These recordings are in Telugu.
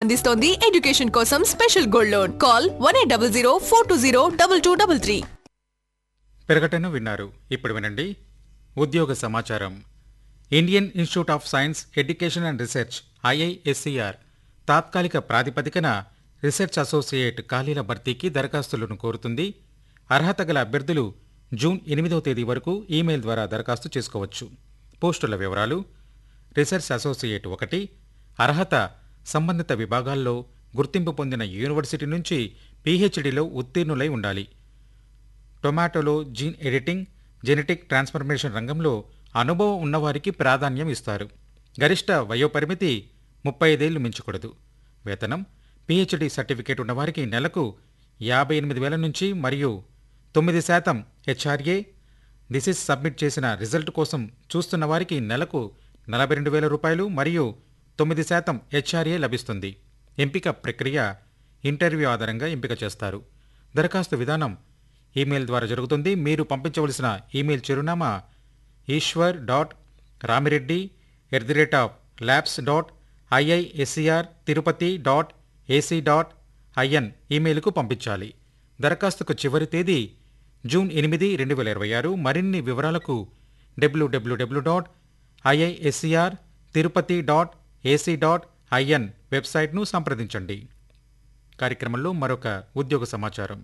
అందిస్తోంది ఎడ్యుకేషన్ కోసం special gold loan call one eight double zero four two zero double two double three ప్రకటన విన్నారు ఇప్పుడు వినండి ఉద్యోగ సమాచారం Indian institute of science education and research IISER తాత్కాలిక ప్రాతిపదికన రీసెర్చ్ అసోసియేట్ ఖాళీల భర్తీకి దరఖాస్తులను కోరుతుంది అర్హత గల అభ్యర్థులు జూన్ ఎనిమిదవ తేదీ వరకు ఈమెయిల్ ద్వారా దరఖాస్తు చేసుకోవచ్చు పోస్టుల వివరాలు రీసెర్చ్ అసోసియేట్ ఒకటి అర్హత సంబంధిత విభాగాల్లో గుర్తింపు పొందిన యూనివర్సిటీ నుంచి పీహెచ్డీలో ఉత్తీర్ణులై ఉండాలి టొమాటోలో జీన్ ఎడిటింగ్ జెనెటిక్ ట్రాన్స్ఫర్మేషన్ రంగంలో అనుభవం ఉన్నవారికి ప్రాధాన్యం ఇస్తారు గరిష్ట వయోపరిమితి ముప్పై ఐదేళ్లు మించకూడదు వేతనం పిహెచ్డి సర్టిఫికేట్ ఉన్నవారికి నెలకు యాభై ఎనిమిది వేల నుంచి మరియు తొమ్మిది శాతం హెచ్ఆర్ఏ దిసిస్ సబ్మిట్ చేసిన రిజల్ట్ కోసం చూస్తున్న వారికి నెలకు నలభై రెండు వేల రూపాయలు మరియు తొమ్మిది శాతం హెచ్ఆర్ఏ లభిస్తుంది ఎంపిక ప్రక్రియ ఇంటర్వ్యూ ఆధారంగా ఎంపిక చేస్తారు దరఖాస్తు విధానం ఈమెయిల్ ద్వారా జరుగుతుంది మీరు పంపించవలసిన ఈమెయిల్ చిరునామా Eshwar dot Ramireddy at the rate of labs dot IISER Tirupati dot AC dot IN ఈమెయిల్కు పంపించాలి దరఖాస్తుకు చివరి తేదీ జూన్ ఎనిమిది రెండు వేల ఇరవై ఆరు మరిన్ని వివరాలకు WWW dot IISER Tirupati dot AC dot IN వెబ్సైట్ను సంప్రదించండి కార్యక్రమంలో మరొక ఉద్యోగ సమాచారం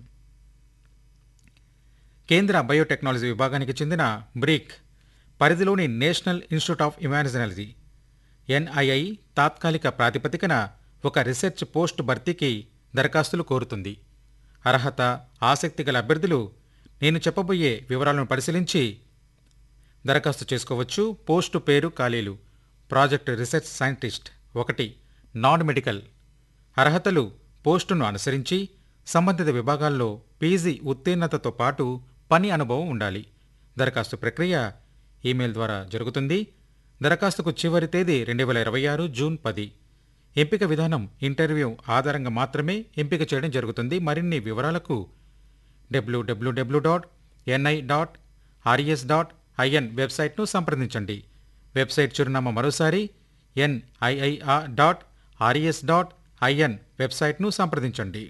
కేంద్ర బయోటెక్నాలజీ విభాగానికి చెందిన బ్రిక్ పరిధిలోని national institute of immunology NII తాత్కాలిక ప్రాతిపదికన ఒక రీసెర్చ్ పోస్ట్ భర్తీకి దరఖాస్తులు కోరుతుంది అర్హత ఆసక్తి గల అభ్యర్థులు నేను చెప్పబోయే వివరాలను పరిశీలించి దరఖాస్తు చేసుకోవచ్చు పోస్టు పేరు ఖాళీలు ప్రాజెక్ట్ రీసెర్చ్ సైంటిస్ట్ ఒకటి నాన్ మెడికల్ అర్హతలు పోస్టును అనుసరించి సంబంధిత విభాగాల్లో పీజీ ఉత్తీర్ణతతో పాటు పని అనుభవం ఉండాలి దరఖాస్తు ప్రక్రియ ఈమెయిల్ ద్వారా జరుగుతుంది దరఖాస్తుకు చివరి తేదీ రెండు వేల ఇరవై ఆరు జూన్ పది ఎంపిక విధానం ఇంటర్వ్యూ ఆధారంగా మాత్రమే ఎంపిక చేయడం జరుగుతుంది మరిన్ని వివరాలకు WWW dot NI dot RS dot IN వెబ్సైట్ను సంప్రదించండి వెబ్సైట్ చిరునామా మరోసారి NIIR dot RS dot IN వెబ్సైట్ను సంప్రదించండి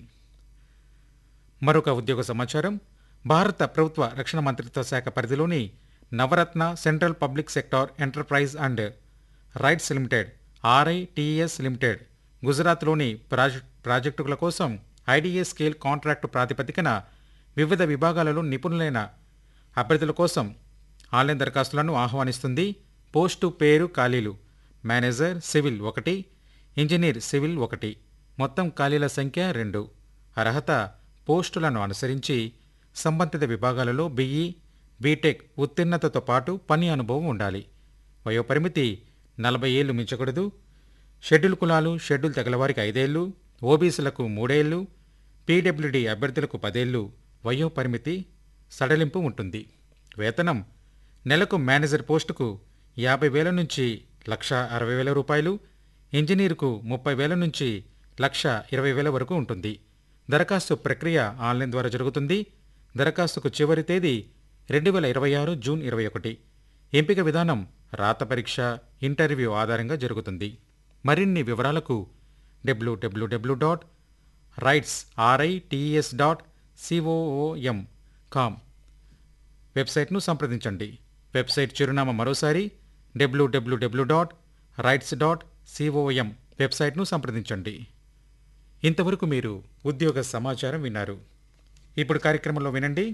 మరొక ఉద్యోగ సమాచారం భారత ప్రభుత్వ రక్షణ మంత్రిత్వ శాఖ పరిధిలోని Navratna central public sector enterprise and RITES limited RITS limited గుజరాత్లోని ప్రాజెక్ట్ ప్రాజెక్టుల కోసం ఐడిఏ స్కేల్ కాంట్రాక్టు ప్రాతిపదికన వివిధ విభాగాలలో నిపుణులైన అభ్యర్థుల కోసం ఆన్లైన్ దరఖాస్తులను ఆహ్వానిస్తుంది పోస్టు పేరు ఖాళీలు మేనేజర్ సివిల్ ఒకటి ఇంజనీర్ సివిల్ ఒకటి మొత్తం ఖాళీల సంఖ్య రెండు అర్హత పోస్టులను అనుసరించి సంబంధిత విభాగాలలో బిఈ బీటెక్ ఉత్తీర్ణతతో పాటు పని అనుభవం ఉండాలి వయోపరిమితి నలభై ఏళ్లు మించకూడదు షెడ్యూల్ కులాలు షెడ్యూల్ తెగలవారికి ఐదేళ్లు ఓబీసీలకు మూడేళ్లు పీడబ్ల్యూడీ అభ్యర్థులకు పదేళ్లు వయోపరిమితి సడలింపు ఉంటుంది వేతనం నెలకు మేనేజర్ పోస్టుకు యాభై వేల నుంచి లక్ష అరవై వేల రూపాయలు ఇంజనీర్కు ముప్పై వేల నుంచి లక్ష ఇరవై వేల వరకు ఉంటుంది దరఖాస్తు ప్రక్రియ ఆన్లైన్ ద్వారా జరుగుతుంది దరఖాస్తుకు చివరి తేదీ రెండు వేల ఇరవై ఆరు జూన్ ఇరవై ఒకటి ఎంపిక విధానం రాత పరీక్ష ఇంటర్వ్యూ ఆధారంగా జరుగుతుంది మరిన్ని వివరాలకు WWW dot RITES RITS dot C O O M com వెబ్సైట్ను సంప్రదించండి వెబ్సైట్ చిరునామా మరోసారి WWW dot RITES dot C O M వెబ్సైట్ను సంప్రదించండి ఇంతవరకు మీరు ఉద్యోగ సమాచారం విన్నారు ఇప్పుడు కార్యక్రమంలో వినండి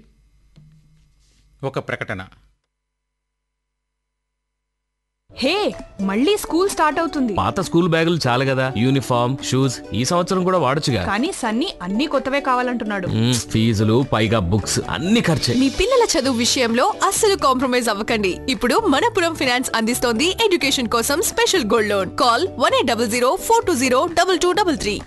ఒక ప్రకటన హే మళ్ళీ స్కూల్ స్టార్ట్ అవుతుంది పాత స్కూల్ బ్యాగులు చాలు కదా యూనిఫామ్ షూస్ ఈ సంవత్సరం కూడా వాడొచ్చుగా కానీ సన్నీ అన్ని కొత్తవే కావాలంటున్నాడు మ్మ్, ఫీజులు పైగా బుక్స్ అన్ని ఖర్చే మీ పిల్లల చదువు విషయంలో అస్సలు కాంప్రమైజ్ అవ్వకండి ఇప్పుడు మనపురం ఫినాన్స్ అందిస్తోంది ఎడ్యుకేషన్ కోసం special gold loan call one eight double zero four two zero double two double three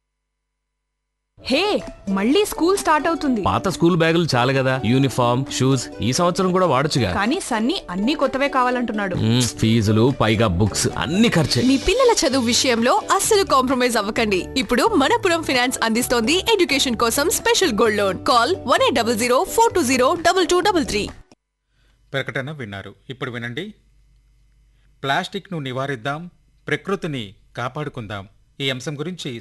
hey మళ్ళీ స్కూల్ స్టార్ట్ అవుతుంది పాత స్కూల్ బ్యాగులు చాలు కదా యూనిఫామ్ షూస్ ఈ సంవత్సరం కూడా వాడొచ్చుగా కానీ సన్నీ అన్ని కొత్తవే కావాలంటున్నాడు మ్మ్, ఫీజులు పైగా బుక్స్ అన్ని ఖర్చే మీ పిల్లల చదువు విషయంలో అస్సలు కాంప్రమైజ్ అవ్వకండి ఇప్పుడు మనపురం ఫినాన్స్ అందిస్తోంది ఎడ్యుకేషన్ కోసం special gold loan call one eight double zero four two zero double two double three ప్రకటన విన్నారు ఇప్పుడు వినండి ప్లాస్టిక్ను నివారిద్దాం ప్రకృతిని కాపాడుకుందాం ఈ అంశం గురించి